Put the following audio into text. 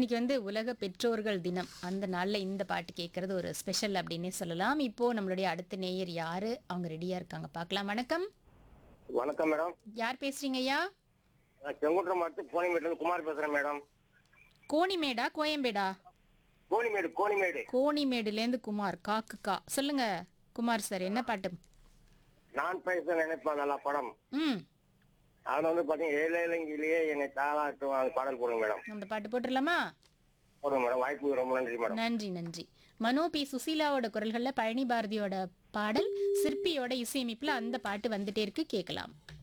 இன்னைக்கு வந்து உலக பெற்றோர்கள் தினம் அந்த நாளில் இந்த பாட்டு கேட்கறது ஒரு ஸ்பெஷல் அப்படின்னே சொல்லலாம் இப்போ நம்மளுடைய அடுத்த நேயர் யாரு அவங்க ரெடியா இருக்காங்க பார்க்கலாம் வணக்கம் வணக்கம் மேடம் யார் பேசுறீங்க ஐயா நான் செங்குன்றம் மாவட்டத்து கோணிமேடு குமார் பேசுறேன் மேடம் கோணிமேடா கோயம்பேடா கோணிமேடு கோணிமேடு கோணிமேடுலேருந்து குமார் காக்கு கா சொல்லுங்க குமார் சார் என்ன பாட்டு நான் பேச நினைப்பேன் நல்லா படம் ம் அதுல வந்து பாத்தீங்கன்னா ஏழைலங்கிலேயே என்னை தாளாட்டும் அந்த பாடல் போடுங்க மேடம் அந்த பாட்டு போட்டுடலாமா போடுங்க மேடம் வாய்ப்பு ரொம்ப நன்றி மேடம் நன்றி நன்றி மனோ பி சுசீலாவோட குரல்கள்ல பழனி பாரதியோட பாடல் சிற்பியோட இசையமைப்புல அந்த பாட்டு வந்துட்டே இருக்கு கேட்கலாம்